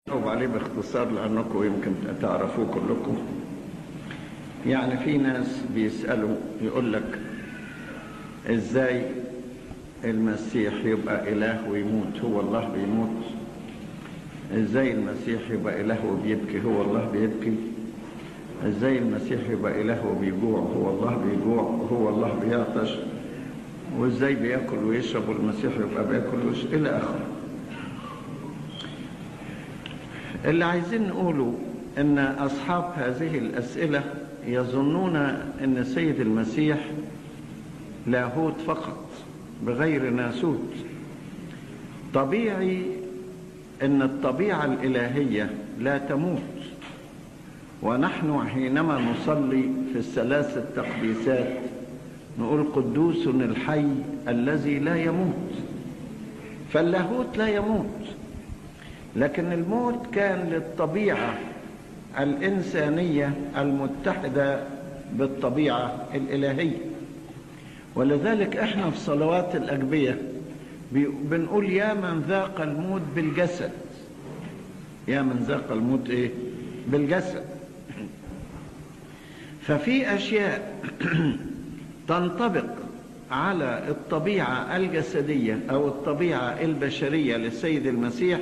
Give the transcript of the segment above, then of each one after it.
أجاوب عليه باختصار لأنكم يمكن تعرفوه كلكم يعني في ناس بيسألوا يقول لك إزاي المسيح يبقى إله ويموت هو الله بيموت إزاي المسيح يبقى إله وبيبكي هو الله بيبكي إزاي المسيح يبقى إله وبيجوع هو الله بيجوع هو الله بيعطش وإزاي بياكل ويشرب والمسيح يبقى بياكل ويشرب إلى آخره اللي عايزين نقوله ان اصحاب هذه الاسئله يظنون ان السيد المسيح لاهوت فقط بغير ناسوت طبيعي ان الطبيعه الالهيه لا تموت ونحن حينما نصلي في الثلاث التقديسات نقول قدوس الحي الذي لا يموت فاللاهوت لا يموت لكن الموت كان للطبيعة الإنسانية المتحدة بالطبيعة الإلهية ولذلك احنا في صلوات الأجبية بنقول يا من ذاق الموت بالجسد يا من ذاق الموت ايه بالجسد ففي أشياء تنطبق على الطبيعة الجسدية أو الطبيعة البشرية للسيد المسيح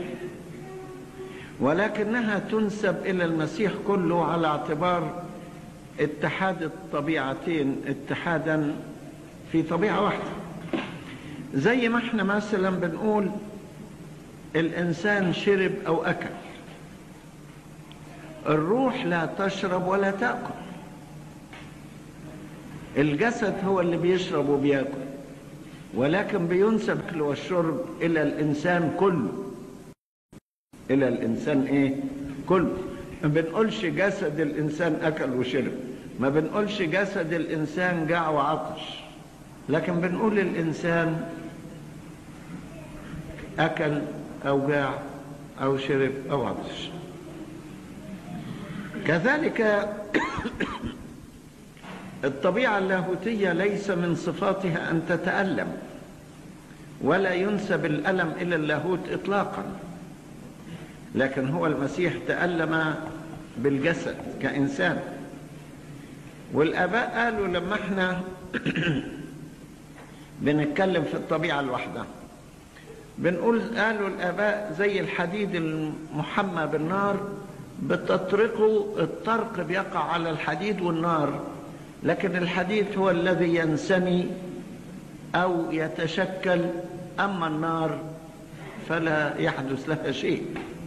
ولكنها تنسب إلى المسيح كله على اعتبار اتحاد الطبيعتين اتحادا في طبيعة واحدة زي ما احنا مثلا بنقول الإنسان شرب أو أكل الروح لا تشرب ولا تأكل الجسد هو اللي بيشرب وبياكل ولكن بينسب الأكل والشرب إلى الإنسان كله الى الانسان ايه كله ما بنقولش جسد الانسان اكل وشرب ما بنقولش جسد الانسان جاع وعطش لكن بنقول الانسان اكل او جاع او شرب او عطش كذلك الطبيعه اللاهوتيه ليس من صفاتها ان تتالم ولا ينسب الالم الى اللاهوت اطلاقا لكن هو المسيح تألم بالجسد كإنسان والآباء قالوا لما احنا بنتكلم في الطبيعة لوحدها بنقول قالوا الآباء زي الحديد المحمى بالنار بتطرقه الطرق بيقع على الحديد والنار لكن الحديد هو الذي ينسمي أو يتشكل أما النار فلا يحدث لها شيء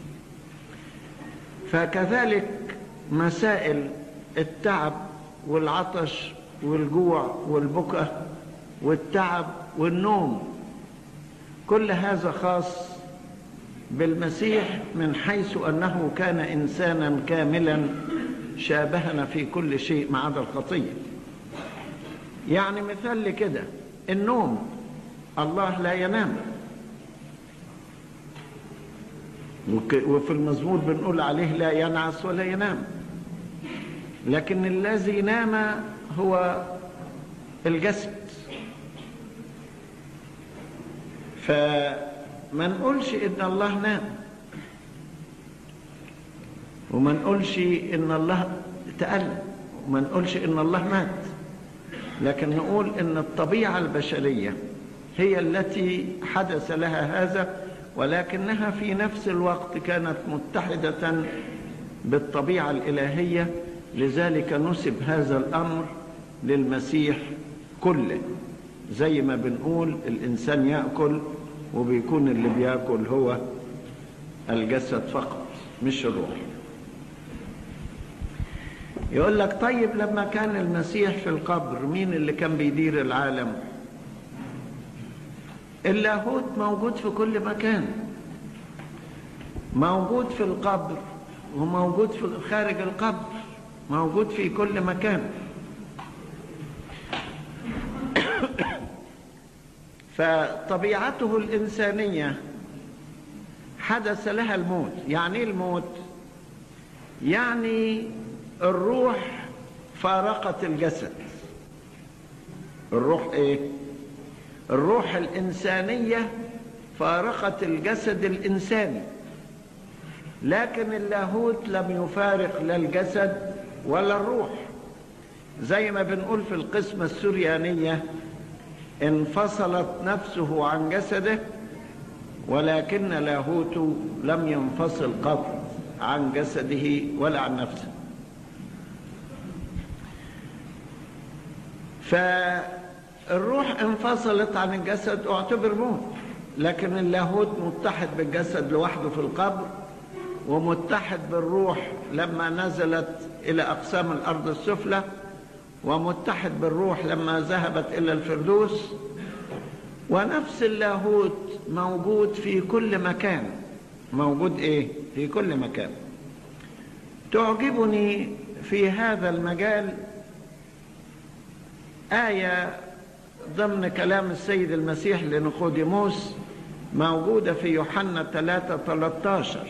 فكذلك مسائل التعب والعطش والجوع والبكاء والتعب والنوم كل هذا خاص بالمسيح من حيث انه كان انسانا كاملا شابهنا في كل شيء ما عدا الخطيه يعني مثال لكده النوم الله لا ينام وفي المزمور بنقول عليه لا ينعس ولا ينام لكن الذي نام هو الجسد فما نقولش ان الله نام وما نقولش ان الله تألم وما نقولش ان الله مات لكن نقول ان الطبيعة البشرية هي التي حدث لها هذا ولكنها في نفس الوقت كانت متحدة بالطبيعة الإلهية لذلك نسب هذا الأمر للمسيح كله زي ما بنقول الإنسان يأكل وبيكون اللي بيأكل هو الجسد فقط مش الروح يقول لك طيب لما كان المسيح في القبر مين اللي كان بيدير العالم اللاهوت موجود في كل مكان موجود في القبر وموجود في خارج القبر موجود في كل مكان فطبيعته الإنسانية حدث لها الموت يعني ايه الموت يعني الروح فارقت الجسد الروح ايه الروح الإنسانية فارقت الجسد الإنساني لكن اللاهوت لم يفارق لا الجسد ولا الروح زي ما بنقول في القسمة السريانية انفصلت نفسه عن جسده ولكن لاهوت لم ينفصل قط عن جسده ولا عن نفسه فالروح انفصلت عن الجسد اعتبر موت لكن اللاهوت متحد بالجسد لوحده في القبر ومتحد بالروح لما نزلت إلى أقسام الأرض السفلى ومتحد بالروح لما ذهبت إلى الفردوس ونفس اللاهوت موجود في كل مكان موجود إيه؟ في كل مكان تعجبني في هذا المجال آية ضمن كلام السيد المسيح لنقوديموس موجودة في يوحنا 3 13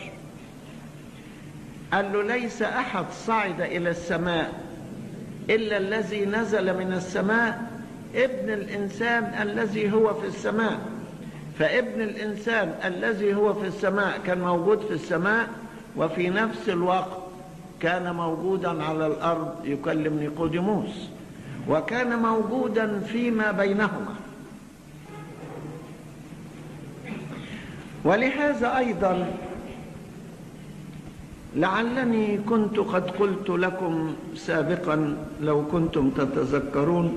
قال له ليس أحد صعد إلى السماء إلا الذي نزل من السماء ابن الإنسان الذي هو في السماء فابن الإنسان الذي هو في السماء كان موجود في السماء وفي نفس الوقت كان موجودا على الأرض يكلم نيقوديموس وكان موجودا فيما بينهما ولهذا أيضا لعلني كنت قد قلت لكم سابقا لو كنتم تتذكرون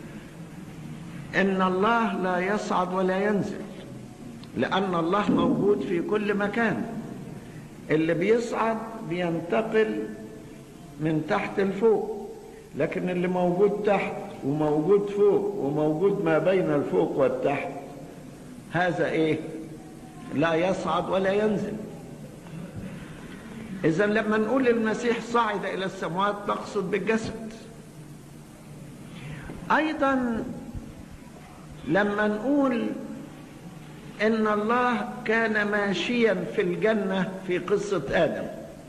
ان الله لا يصعد ولا ينزل لان الله موجود في كل مكان اللي بيصعد بينتقل من تحت لفوق لكن اللي موجود تحت وموجود فوق وموجود ما بين الفوق والتحت هذا ايه لا يصعد ولا ينزل إذا لما نقول المسيح صعد إلى السماوات نقصد بالجسد أيضا لما نقول إن الله كان ماشيا في الجنة في قصة آدم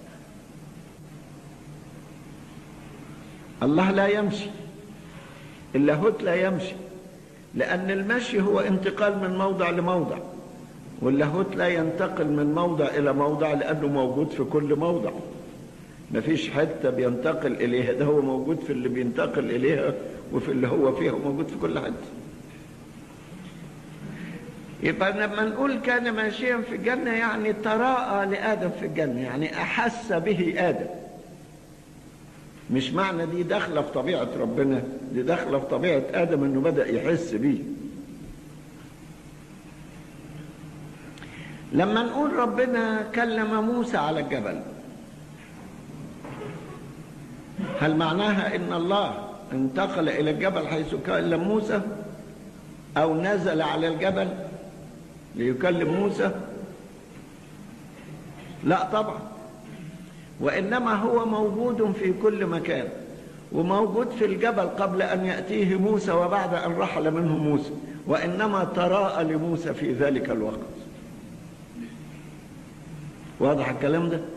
الله لا يمشي اللاهوت لا يمشي لأن المشي هو انتقال من موضع لموضع واللاهوت لا ينتقل من موضع إلى موضع لأنه موجود في كل موضع مفيش حتة بينتقل إليها ده هو موجود في اللي بينتقل إليها وفي اللي هو فيها وموجود في كل حتة يبقى لما نقول كان ماشيا في الجنة يعني تراءى لآدم في الجنة يعني أحس به آدم مش معنى دي داخلة في طبيعة ربنا دي داخلة في طبيعة آدم إنه بدأ يحس بيه لما نقول ربنا كلم موسى على الجبل هل معناها ان الله انتقل الى الجبل حيث كلم موسى او نزل على الجبل ليكلم موسى لا طبعا وانما هو موجود في كل مكان وموجود في الجبل قبل ان ياتيه موسى وبعد ان رحل منه موسى وانما تراءى لموسى في ذلك الوقت واضح الكلام ده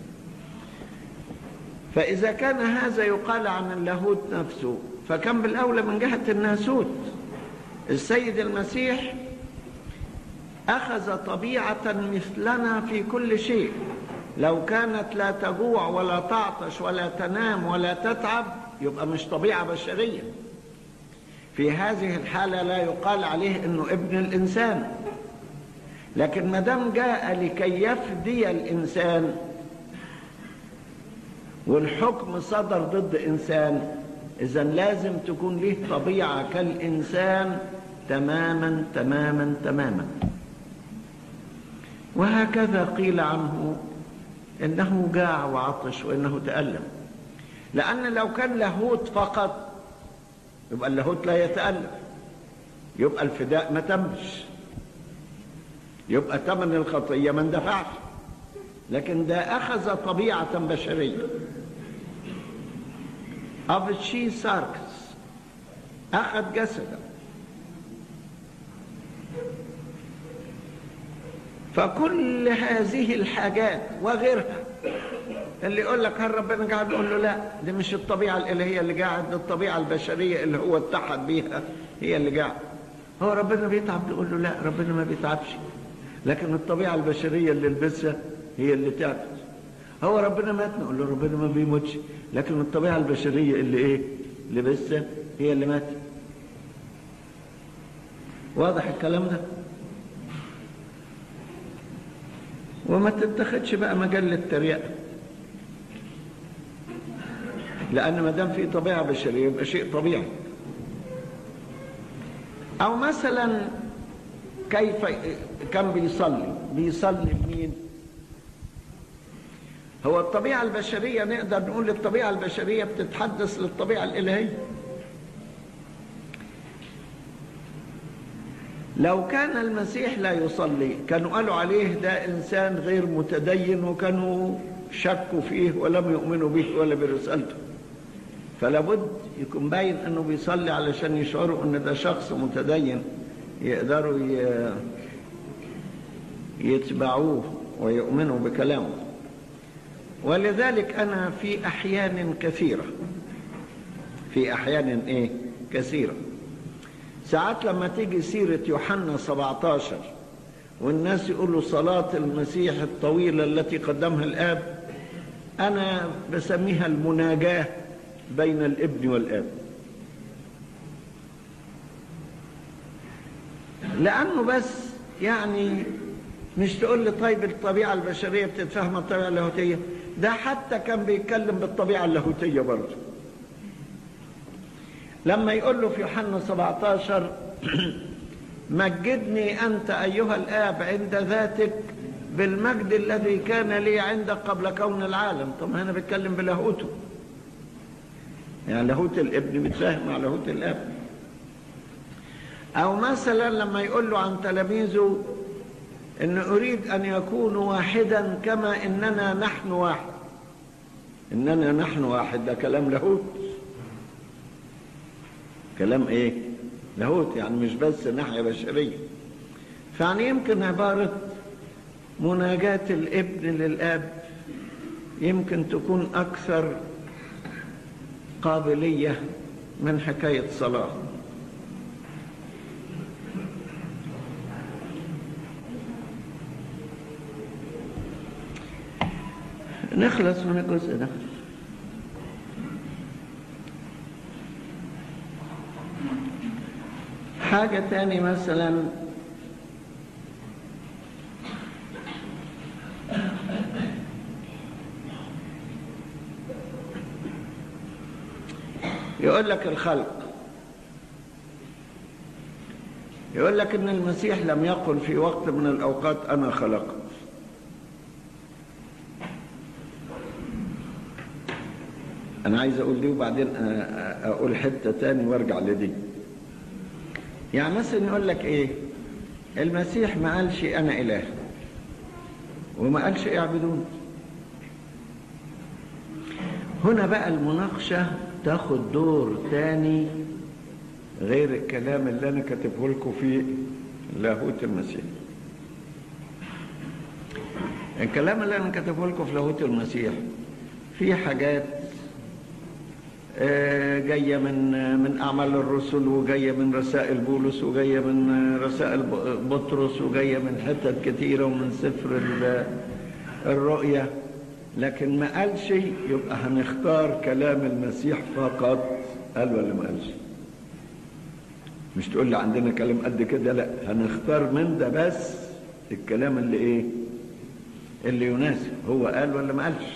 فإذا كان هذا يقال عن اللاهوت نفسه فكم بالأولى من جهة الناسوت السيد المسيح أخذ طبيعة مثلنا في كل شيء لو كانت لا تجوع ولا تعطش ولا تنام ولا تتعب يبقى مش طبيعة بشرية في هذه الحالة لا يقال عليه انه ابن الانسان لكن ما دام جاء لكي يفدي الانسان والحكم صدر ضد انسان اذا لازم تكون له طبيعه كالانسان تماما تماما تماما وهكذا قيل عنه انه جاع وعطش وانه تالم لان لو كان لاهوت فقط يبقى اللاهوت لا يتالم يبقى الفداء ما تمش يبقى ثمن الخطيه ما اندفعش لكن ده اخذ طبيعه بشريه افشي ساركس اخذ جسدا فكل هذه الحاجات وغيرها اللي يقول لك هل ربنا قاعد يقول له لا دي مش الطبيعه الالهيه اللي قاعد دي الطبيعه البشريه اللي هو اتحد بيها هي اللي قاعد هو ربنا بيتعب يقول له لا ربنا ما بيتعبش لكن الطبيعه البشريه اللي لبسها هي اللي تعبت هو ربنا مات نقول له ربنا ما بيموتش لكن الطبيعة البشرية اللي ايه اللي بس هي اللي ماتت واضح الكلام ده وما تتخذش بقى مجال للتريقة لأن ما دام في طبيعة بشرية يبقى شيء طبيعي أو مثلا كيف كان بيصلي بيصلي بمين هو الطبيعة البشرية نقدر نقول الطبيعة البشرية بتتحدث للطبيعة الإلهية لو كان المسيح لا يصلي كانوا قالوا عليه ده إنسان غير متدين وكانوا شكوا فيه ولم يؤمنوا به ولا برسالته فلا بد يكون باين انه بيصلي علشان يشعروا ان ده شخص متدين يقدروا يتبعوه ويؤمنوا بكلامه ولذلك انا في احيان كثيره في احيان ايه كثيره ساعات لما تيجي سيره يوحنا 17 والناس يقولوا صلاه المسيح الطويله التي قدمها الاب انا بسميها المناجاه بين الابن والاب لانه بس يعني مش تقول لي طيب الطبيعه البشريه بتتفهم الطبيعه اللاهوتيه ده حتى كان بيتكلم بالطبيعه اللاهوتيه برضه لما يقول له في يوحنا 17 مجدني انت ايها الاب عند ذاتك بالمجد الذي كان لي عندك قبل كون العالم طب هنا بيتكلم بلاهوته يعني لاهوت الابن بيتفاهم مع لاهوت الاب او مثلا لما يقول له عن تلاميذه ان اريد ان يكونوا واحدا كما اننا نحن واحد اننا نحن واحد ده كلام لاهوت كلام ايه لاهوت يعني مش بس ناحيه بشريه فيعني يمكن عباره مناجاه الابن للاب يمكن تكون اكثر قابلية من حكاية صلاة نخلص من الجزء ده حاجة تاني مثلا يقول لك الخلق يقول لك ان المسيح لم يقل في وقت من الاوقات انا خلقت انا عايز اقول دي وبعدين اقول حته تاني وارجع لدي يعني مثلا يقول لك ايه المسيح ما قالش انا اله وما قالش اعبدون هنا بقى المناقشه تاخد دور تاني غير الكلام اللي انا كاتبه لكم في لاهوت المسيح الكلام اللي انا كاتبه لكم في لاهوت المسيح في حاجات جايه من من اعمال الرسل وجايه من رسائل بولس وجايه من رسائل بطرس وجايه من حتت كتيره ومن سفر الرؤيا لكن ما قالش يبقى هنختار كلام المسيح فقط قال ولا ما قالش مش تقول لي عندنا كلام قد كده لا هنختار من ده بس الكلام اللي ايه اللي يناسب هو قال ولا ما قالش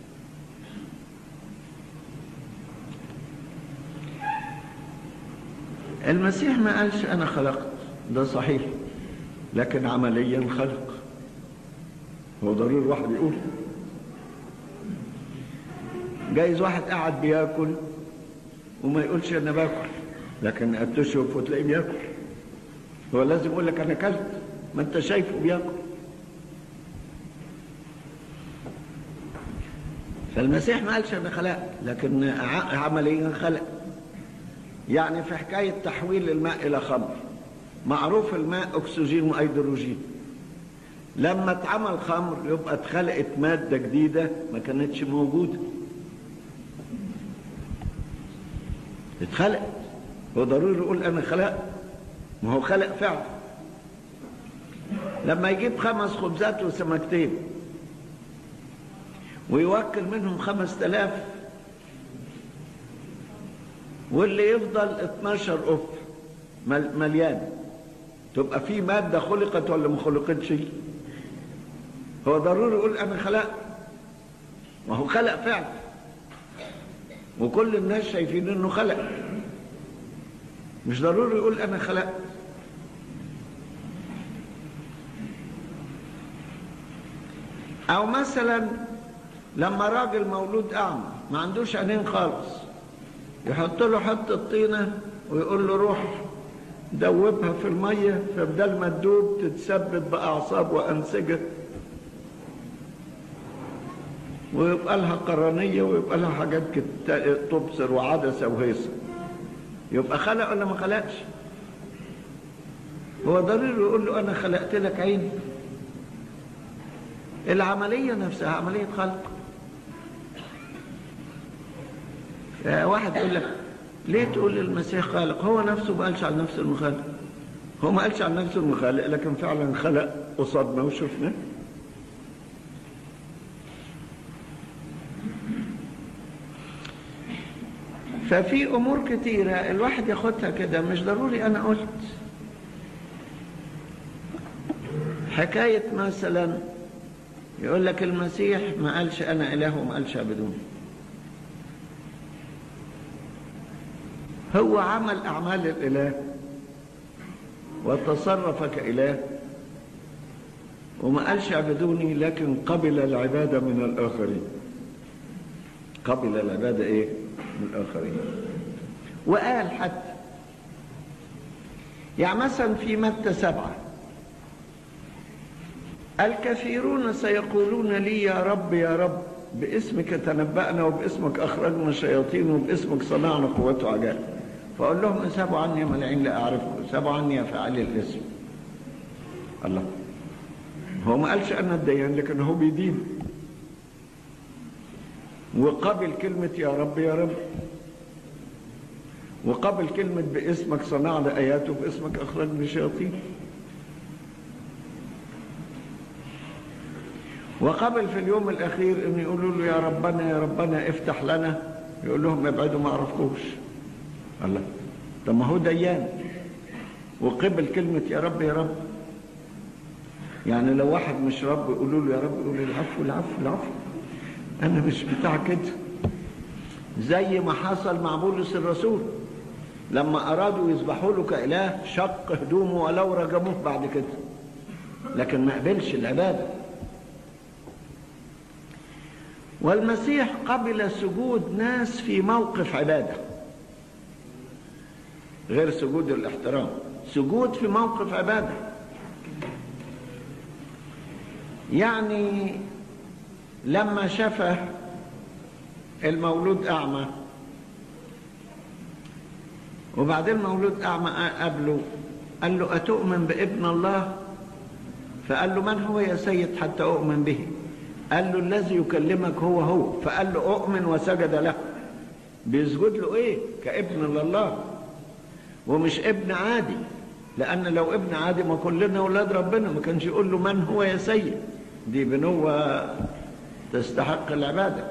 المسيح ما قالش انا خلقت ده صحيح لكن عمليا خلق هو ضروري الواحد يقول جايز واحد قاعد بياكل وما يقولش انا باكل لكن تشوف وتلاقيه بياكل هو لازم يقول لك انا اكلت ما انت شايفه بياكل فالمسيح ما قالش انا خلقت لكن عمليا خلق يعني في حكايه تحويل الماء الى خمر معروف الماء اكسجين وهيدروجين لما اتعمل خمر يبقى اتخلقت ماده جديده ما كانتش موجوده اتخلق هو ضروري يقول انا خلقت ما هو خلق فعلا لما يجيب خمس خبزات وسمكتين ويوكل منهم خمس تلاف واللي يفضل 12 قف مليان تبقى في مادة خلقت ولا ما خلقتش هو ضروري يقول أنا خلقت ما هو خلق فعلا وكل الناس شايفين انه خلق مش ضروري يقول انا خلقت او مثلا لما راجل مولود اعمى ما عندوش عينين خالص يحط له حته طينه ويقول له روح دوبها في الميه فبدل ما تدوب تتثبت باعصاب وانسجه ويبقى لها قرنيه ويبقى لها حاجات كده تبصر وعدسه وهيصه يبقى خلق ولا ما خلقش هو ضروري يقول له انا خلقت لك عين العمليه نفسها عمليه خلق واحد يقول لك ليه تقول المسيح خالق هو نفسه ما قالش عن نفسه انه خالق هو ما قالش عن نفسه انه خالق لكن فعلا خلق قصادنا وشفناه ففي امور كتيرة الواحد ياخدها كده مش ضروري انا قلت حكاية مثلا يقول لك المسيح ما قالش انا اله وما قالش اعبدوني هو عمل اعمال الاله وتصرف كاله وما قالش اعبدوني لكن قبل العبادة من الاخرين قبل العبادة ايه من الآخرين وقال حتى يعني مثلا في متى سبعة الكثيرون سيقولون لي يا رب يا رب باسمك تنبأنا وباسمك أخرجنا الشياطين وباسمك صنعنا قوة عجائب فأقول لهم اذهبوا عني يا ملعين لا أعرفكم اذهبوا عني يا فاعلي الاسم الله هو ما قالش أنا الديان لكن هو بيدين وقبل كلمة يا رب يا رب وقبل كلمة باسمك صنعنا آيات وباسمك أخرجنا الشياطين وقبل في اليوم الأخير أن يقولوا له يا ربنا يا ربنا افتح لنا يقول لهم ابعدوا ما عرفكوش الله طب ما هو ديان وقبل كلمة يا رب يا رب يعني لو واحد مش رب يقولوا له يا رب يقول العفو العفو العفو انا مش بتاع كده زي ما حصل مع بولس الرسول لما ارادوا يذبحوا له كاله شق هدومه ولو رجموه بعد كده لكن ما قبلش العباده والمسيح قبل سجود ناس في موقف عباده غير سجود الاحترام سجود في موقف عباده يعني لما شفى المولود أعمى وبعدين المولود أعمى قابله قال له أتؤمن بابن الله فقال له من هو يا سيد حتى أؤمن به قال له الذي يكلمك هو هو فقال له أؤمن وسجد له بيسجد له إيه كابن لله ومش ابن عادي لأن لو ابن عادي ما كلنا أولاد ربنا ما كانش يقول له من هو يا سيد دي بنوة تستحق العبادة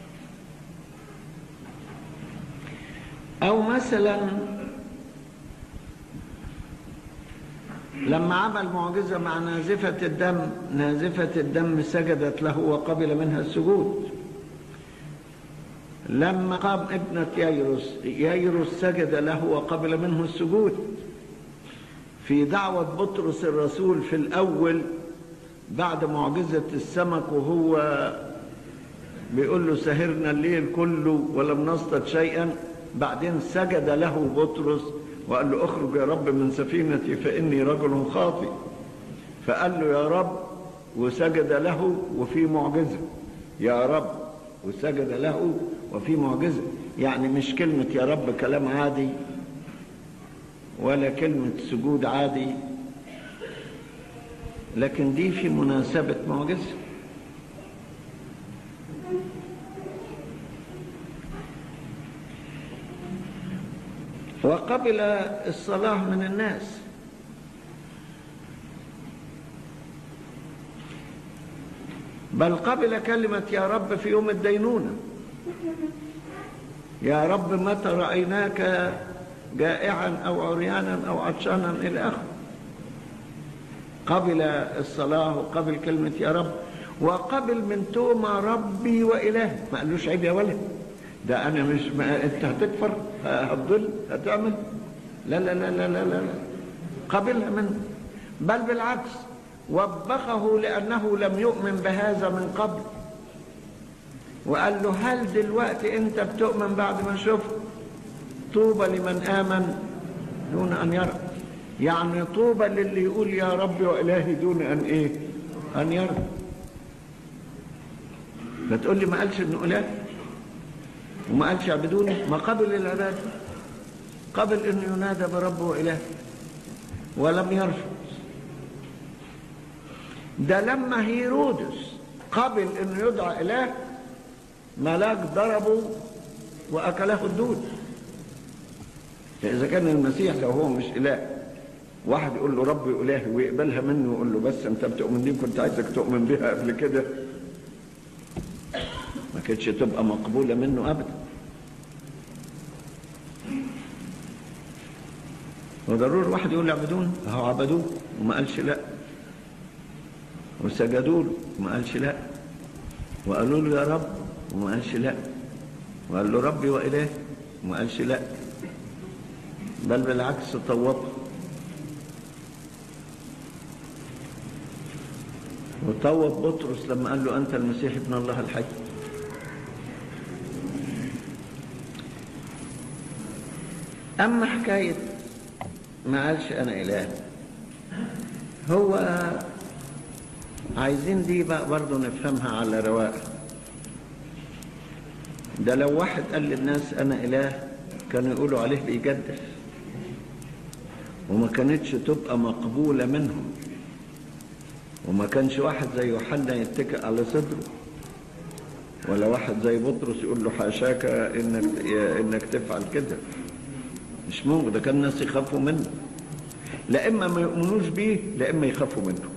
أو مثلا لما عمل معجزة مع نازفة الدم نازفة الدم سجدت له وقبل منها السجود لما قام ابنة ييروس ييروس سجد له وقبل منه السجود في دعوة بطرس الرسول في الأول بعد معجزة السمك وهو بيقول له سهرنا الليل كله ولم نصطد شيئا بعدين سجد له بطرس وقال له اخرج يا رب من سفينتي فإني رجل خاطئ فقال له يا رب وسجد له وفي معجزة يا رب وسجد له وفي معجزة يعني مش كلمة يا رب كلام عادي ولا كلمة سجود عادي لكن دي في مناسبة معجزة وقبل الصلاة من الناس بل قبل كلمة يا رب في يوم الدينونة يا رب متى رأيناك جائعا أو عريانا أو عطشانا إلى آخره قبل الصلاة وقبل كلمة يا رب وقبل من توما ربي وإله ما قالوش عيب يا ولد ده أنا مش ما أنت هتكفر هتضل هتعمل لا لا لا لا لا لا, لا. قبلها منه بل بالعكس وبخه لأنه لم يؤمن بهذا من قبل وقال له هل دلوقتي أنت بتؤمن بعد ما شفت طوبى لمن آمن دون أن يرى يعني طوبى للي يقول يا ربي وإلهي دون أن إيه أن يرى فتقول لي ما قالش إنه إله وما قالش اعبدوني ما قبل العبادة قبل إنه ينادى برب وإله ولم يرفض ده لما هيرودس قبل انه يدعى اله ملاك ضربه واكله الدود اذا كان المسيح لو هو مش اله واحد يقول له ربي الهي ويقبلها منه ويقول له بس انت بتؤمن دي كنت عايزك تؤمن بها قبل كده ما كانتش تبقى مقبوله منه ابدا وضروري واحد يقول اعبدون اهو عبدوه وما قالش لا وسجدوا له وما قالش لا وقالوا له يا رب وما قالش لا وقال له ربي وإله وما قالش لا بل بالعكس طوبه وطوب بطرس لما قال له أنت المسيح ابن الله الحي أما حكاية ما قالش أنا إله هو عايزين دي بقى برضه نفهمها على رواق ده لو واحد قال للناس أنا إله كانوا يقولوا عليه بيجدف وما كانتش تبقى مقبولة منهم وما كانش واحد زي يوحنا يتكئ على صدره ولا واحد زي بطرس يقول له حاشاك انك انك تفعل كده مش ممكن ده كان الناس يخافوا منه لا اما ما يؤمنوش بيه لا اما يخافوا منه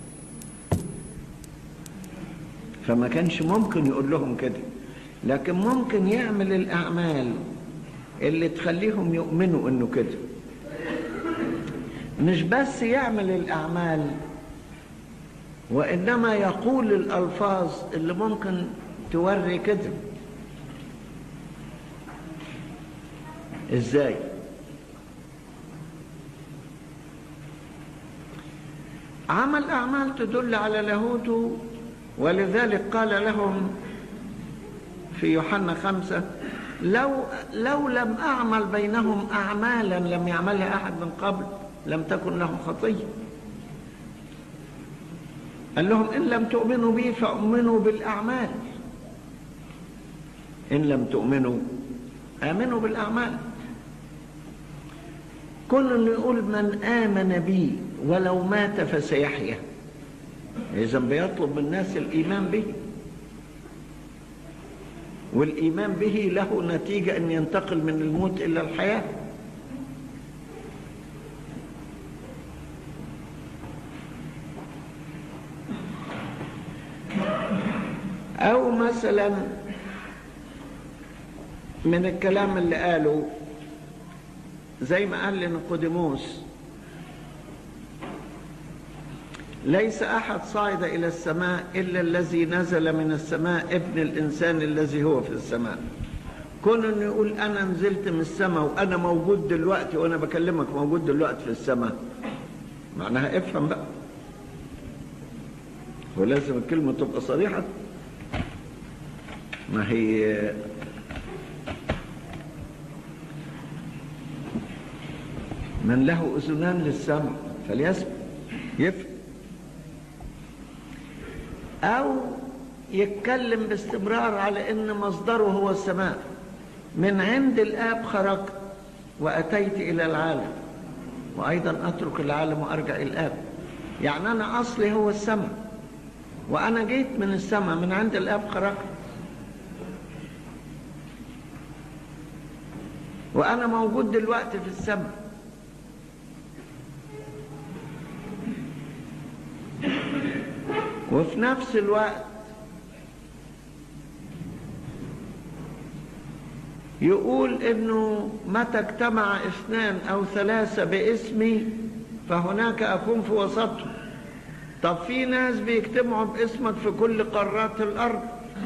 فما كانش ممكن يقول لهم كده لكن ممكن يعمل الاعمال اللي تخليهم يؤمنوا انه كده مش بس يعمل الاعمال وانما يقول الالفاظ اللي ممكن توري كده ازاي عمل اعمال تدل على لاهوته ولذلك قال لهم في يوحنا خمسة لو لو لم أعمل بينهم أعمالا لم يعملها أحد من قبل لم تكن لهم خطية قال لهم إن لم تؤمنوا بي فأؤمنوا بالأعمال إن لم تؤمنوا آمنوا بالأعمال كل يقول من آمن بي ولو مات فسيحيا إذا بيطلب من الناس الإيمان به والإيمان به له نتيجة أن ينتقل من الموت إلى الحياة أو مثلا من الكلام اللي قاله زي ما قال لنقوديموس ليس أحد صعد إلى السماء إلا الذي نزل من السماء ابن الإنسان الذي هو في السماء كون انه يقول أنا نزلت من السماء وأنا موجود دلوقتي وأنا بكلمك موجود دلوقتي في السماء معناها افهم بقى ولازم الكلمة تبقى صريحة ما هي من له أذنان للسمع فليسمع يفهم أو يتكلم باستمرار على أن مصدره هو السماء من عند الآب خرجت وأتيت إلى العالم وأيضا أترك العالم وأرجع إلى الآب يعني أنا أصلي هو السماء وأنا جيت من السماء من عند الآب خرجت وأنا موجود دلوقتي في السماء وفي نفس الوقت يقول انه متى اجتمع اثنان او ثلاثة باسمي فهناك اكون في وسطهم طب في ناس بيجتمعوا باسمك في كل قارات الارض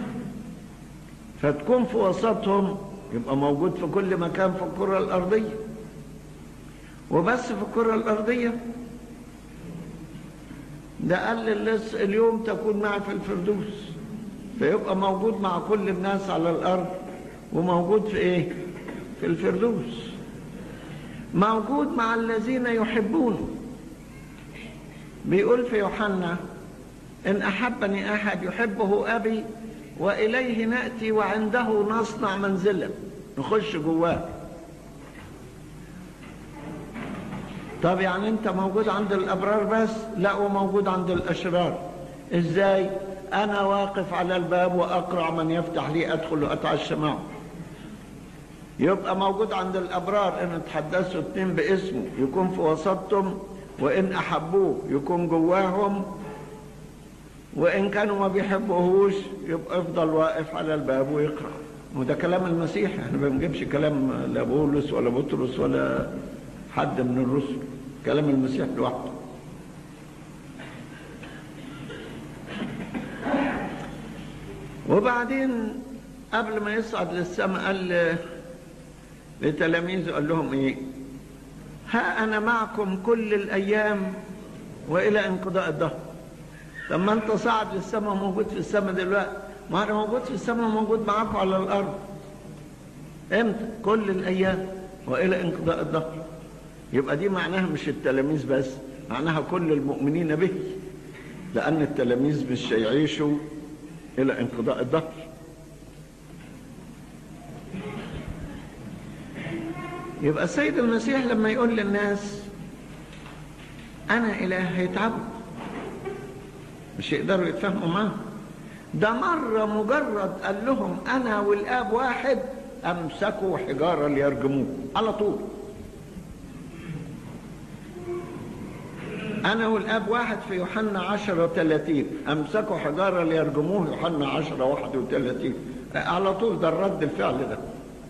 فتكون في وسطهم يبقى موجود في كل مكان في الكرة الارضية وبس في الكرة الارضية ده قال للص اليوم تكون معي في الفردوس فيبقى موجود مع كل الناس على الارض وموجود في ايه في الفردوس موجود مع الذين يحبونه بيقول في يوحنا ان احبني احد يحبه ابي واليه ناتي وعنده نصنع منزلا نخش جواه طب يعني انت موجود عند الابرار بس لا وموجود عند الاشرار ازاي انا واقف على الباب واقرع من يفتح لي ادخل واتعشى معه يبقى موجود عند الابرار ان تحدثوا اتنين باسمه يكون في وسطهم وان احبوه يكون جواهم وان كانوا ما بيحبوهوش يبقى افضل واقف على الباب ويقرا وده كلام المسيح احنا ما بنجيبش كلام لا بولس ولا بطرس ولا حد من الرسل كلام المسيح لوحده وبعدين قبل ما يصعد للسماء قال لتلاميذه قال لهم ايه ها انا معكم كل الايام والى انقضاء الدهر لما انت صعد للسماء موجود في السماء دلوقتي ما انا موجود في السماء موجود معاكم على الارض امتى كل الايام والى انقضاء الدهر يبقى دي معناها مش التلاميذ بس معناها كل المؤمنين به لان التلاميذ مش هيعيشوا الى انقضاء الدهر يبقى السيد المسيح لما يقول للناس انا اله هيتعبوا مش يقدروا يتفهموا معاه ده مرة مجرد قال لهم أنا والآب واحد أمسكوا حجارة ليرجموه على طول أنا والآب واحد في يوحنا عشرة وثلاثين أمسكوا حجارة ليرجموه يوحنا عشرة واحد وثلاثين على طول ده الرد الفعل ده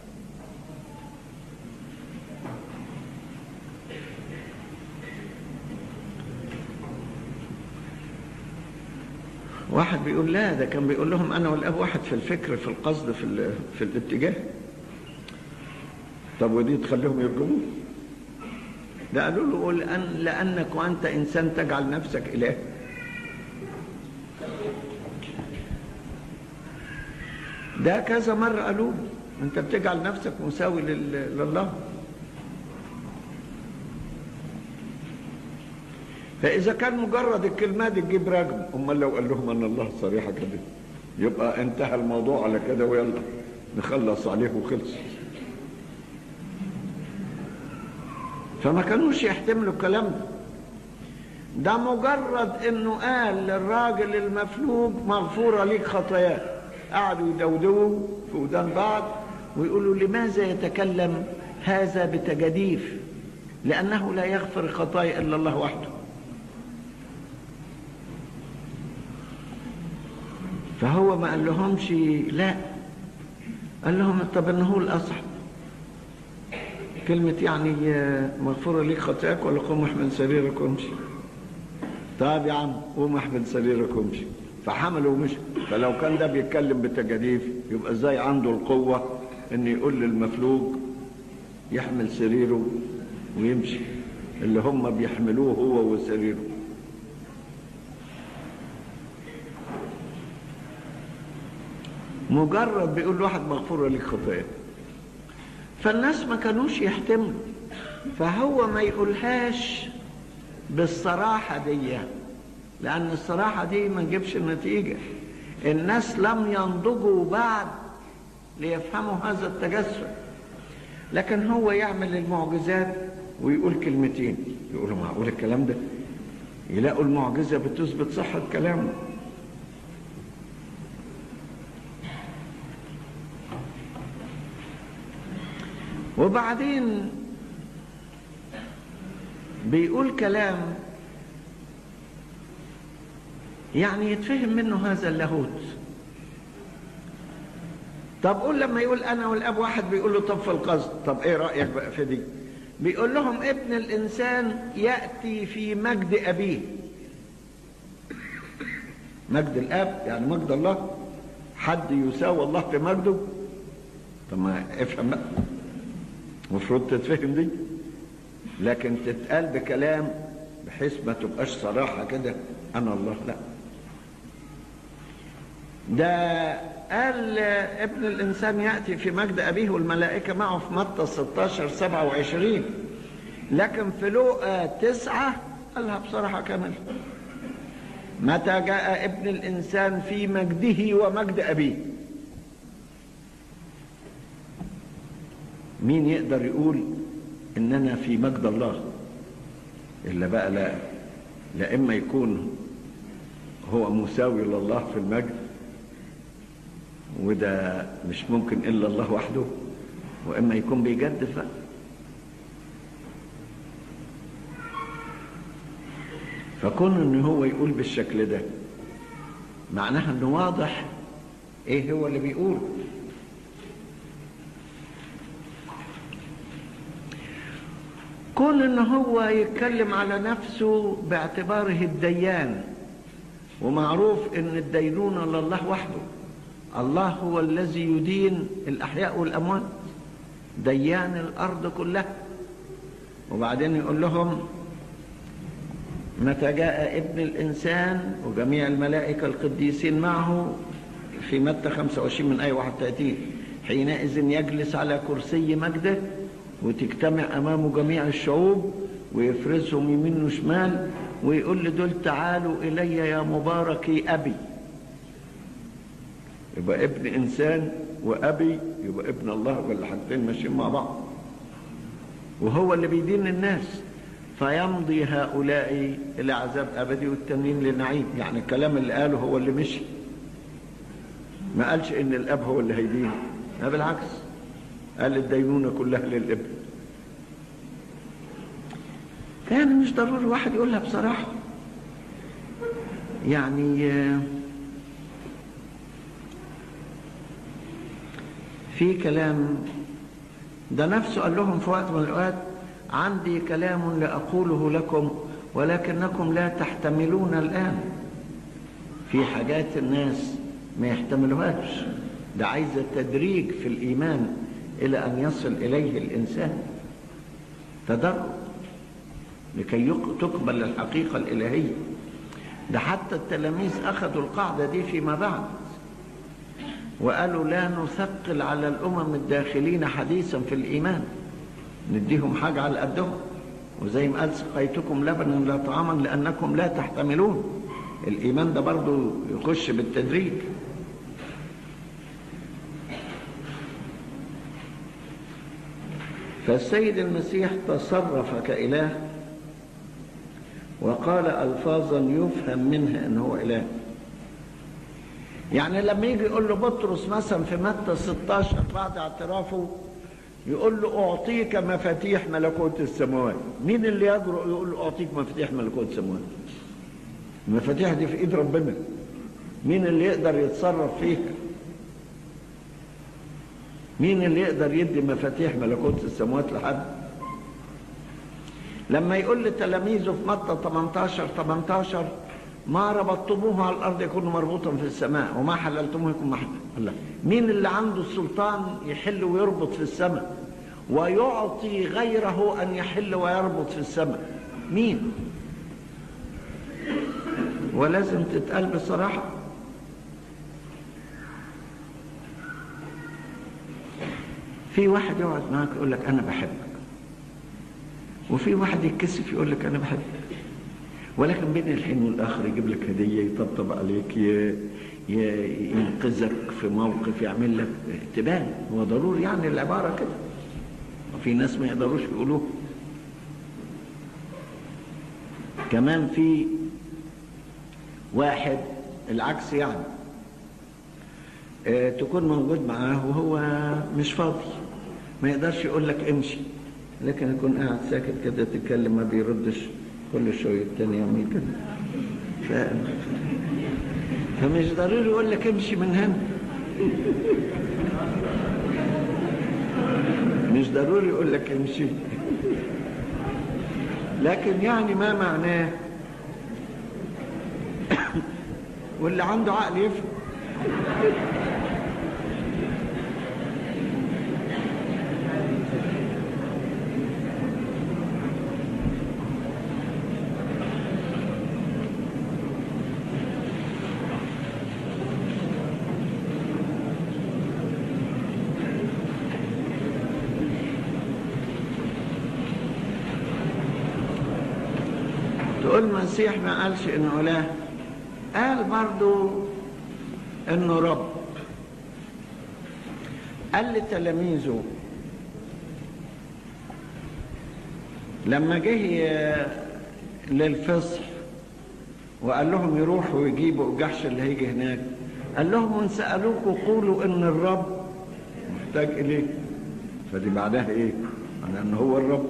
واحد بيقول لا ده كان بيقول لهم انا والاب واحد في الفكر في القصد في في الاتجاه طب ودي تخليهم يرجموه ده قالوا له قول أن لانك وانت انسان تجعل نفسك اله ده كذا مره قالوا له انت بتجعل نفسك مساوي لله فإذا كان مجرد الكلمات تجيب رجم أمال لو قال لهم أن الله صريحة كده يبقى انتهى الموضوع على كده ويلا نخلص عليه وخلص فما كانوش يحتملوا الكلام ده ده مجرد انه قال للراجل المفلوج مغفورة ليك خطاياك قعدوا يدودوا في ودان بعض ويقولوا لماذا يتكلم هذا بتجديف لأنه لا يغفر الخطايا إلا الله وحده فهو ما قال لهمش لا قال لهم طب انه هو الاصح كلمة يعني مغفورة ليك خطاك ولا قوم احمل سريرك وامشي طب يا عم قوم احمل سريرك وامشي فحملوا ومشي فلو كان ده بيتكلم بتجاديف يبقى ازاي عنده القوة ان يقول للمفلوج يحمل سريره ويمشي اللي هم بيحملوه هو وسريره مجرد بيقول واحد مغفورة لك خطايا فالناس ما كانوش يحتملوا فهو ما يقولهاش بالصراحة دي لأن الصراحة دي ما تجيبش النتيجة الناس لم ينضجوا بعد ليفهموا هذا التجسد لكن هو يعمل المعجزات ويقول كلمتين يقولوا معقول الكلام ده يلاقوا المعجزة بتثبت صحة كلامه وبعدين بيقول كلام يعني يتفهم منه هذا اللاهوت طب قول لما يقول انا والاب واحد بيقول له طب في القصد طب ايه رايك بقى في دي بيقول لهم ابن الانسان ياتي في مجد ابيه مجد الاب يعني مجد الله حد يساوي الله في مجده طب ما افهم بقى المفروض تتفهم دي لكن تتقال بكلام بحيث ما تبقاش صراحة كده أنا الله لا ده قال ابن الإنسان يأتي في مجد أبيه والملائكة معه في متى 16 27 لكن في لوقا تسعة قالها بصراحة كاملة متى جاء ابن الإنسان في مجده ومجد أبيه مين يقدر يقول إننا في مجد الله إلا بقى لا لا إما يكون هو مساوي لله في المجد وده مش ممكن إلا الله وحده وإما يكون بيجدف بقى فكون ان هو يقول بالشكل ده معناها انه واضح ايه هو اللي بيقول كون ان هو يتكلم على نفسه باعتباره الديان ومعروف ان الدينونة لله وحده الله هو الذي يدين الاحياء والاموات ديان الارض كلها وبعدين يقول لهم متى جاء ابن الإنسان وجميع الملائكة القديسين معه في متى 25 من آية 31 حينئذ يجلس على كرسي مجده وتجتمع أمامه جميع الشعوب ويفرزهم يمين وشمال ويقول لدول تعالوا إلي يا مباركي أبي يبقى ابن إنسان وأبي يبقى ابن الله ولا حاجتين ماشيين مع بعض وهو اللي بيدين الناس فيمضي هؤلاء إلى عذاب أبدي والتانيين لنعيم يعني الكلام اللي قاله هو اللي مشي ما قالش إن الأب هو اللي هيدين لا بالعكس قال الدينونة كلها للابن يعني مش ضروري واحد يقولها بصراحة يعني في كلام ده نفسه قال لهم في وقت من الأوقات عندي كلام لأقوله لكم ولكنكم لا تحتملون الآن في حاجات الناس ما يحتملوهاش ده عايزة تدريج في الإيمان إلى أن يصل إليه الإنسان تدرج لكي تقبل الحقيقة الإلهية ده حتى التلاميذ أخذوا القاعدة دي فيما بعد وقالوا لا نثقل على الأمم الداخلين حديثا في الإيمان نديهم حاجة على قدهم وزي ما قال سقيتكم لبنا لا طعاما لأنكم لا تحتملون الإيمان ده برضو يخش بالتدريج فالسيد المسيح تصرف كإله وقال ألفاظا يفهم منها أنه إله يعني لما يجي يقول له بطرس مثلا في متى 16 بعد اعترافه يقول له أعطيك مفاتيح ملكوت السماوات مين اللي يجرؤ يقول له أعطيك مفاتيح ملكوت السماوات المفاتيح دي في إيد ربنا مين اللي يقدر يتصرف فيها مين اللي يقدر يدي مفاتيح ملكوت السماوات لحد لما يقول لتلاميذه في متى 18 18 ما ربطتموه على الارض يكون مربوطا في السماء وما حللتموه يكون محل الله مين اللي عنده السلطان يحل ويربط في السماء ويعطي غيره ان يحل ويربط في السماء مين ولازم تتقال بصراحه في واحد يقعد معك يقول لك انا بحبك وفي واحد يتكسف يقول لك انا بحبك ولكن بين الحين والاخر يجيب لك هديه يطبطب عليك ي... ي... ينقذك في موقف يعمل لك تبان هو ضروري يعني العباره كده وفي ناس ما يقدروش يقولوه كمان في واحد العكس يعني اه تكون موجود معاه وهو مش فاضي ما يقدرش يقول لك امشي لكن يكون قاعد ساكت كده تتكلم ما بيردش كل شوية التاني يعمل كده ف... فمش ضروري يقول لك امشي من هنا مش ضروري يقول لك امشي لكن يعني ما معناه واللي عنده عقل يفهم تقول المسيح ما قالش انه لا قال برضو انه رب قال لتلاميذه لما جه للفصح وقال لهم يروحوا يجيبوا الجحش اللي هيجي هناك قال لهم ان سالوكوا قولوا ان الرب محتاج اليه فدي بعدها ايه؟ معناها ان هو الرب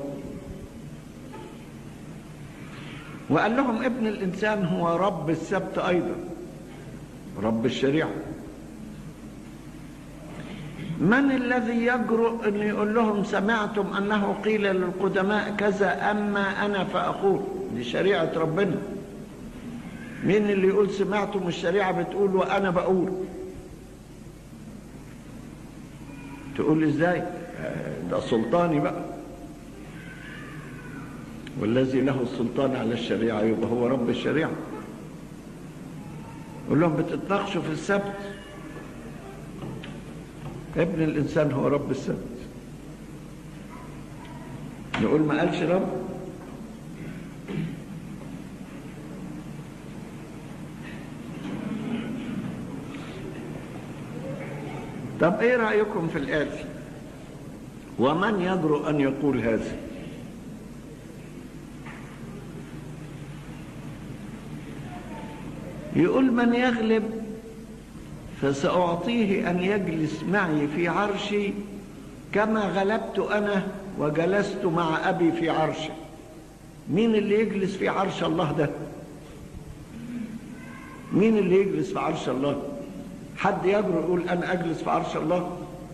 وقال لهم ابن الإنسان هو رب السبت أيضا رب الشريعة من الذي يجرؤ أن يقول لهم سمعتم أنه قيل للقدماء كذا أما أنا فأقول دي شريعة ربنا مين اللي يقول سمعتم الشريعة بتقول وأنا بقول تقول ازاي ده سلطاني بقى والذي له السلطان على الشريعة يبقى هو رب الشريعة قول لهم بتتناقشوا في السبت ابن الإنسان هو رب السبت نقول ما قالش رب طب ايه رأيكم في الآتي ومن يجرؤ أن يقول هذا يقول من يغلب فسأعطيه أن يجلس معي في عرشي كما غلبت أنا وجلست مع أبي في عرشه مين اللي يجلس في عرش الله ده مين اللي يجلس في عرش الله حد يجرؤ يقول أنا أجلس في عرش الله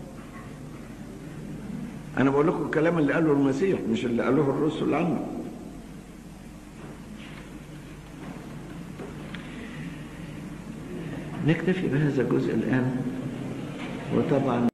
أنا بقول لكم الكلام اللي قاله المسيح مش اللي قالوه الرسل عنه نكتفي بهذا الجزء الآن وطبعا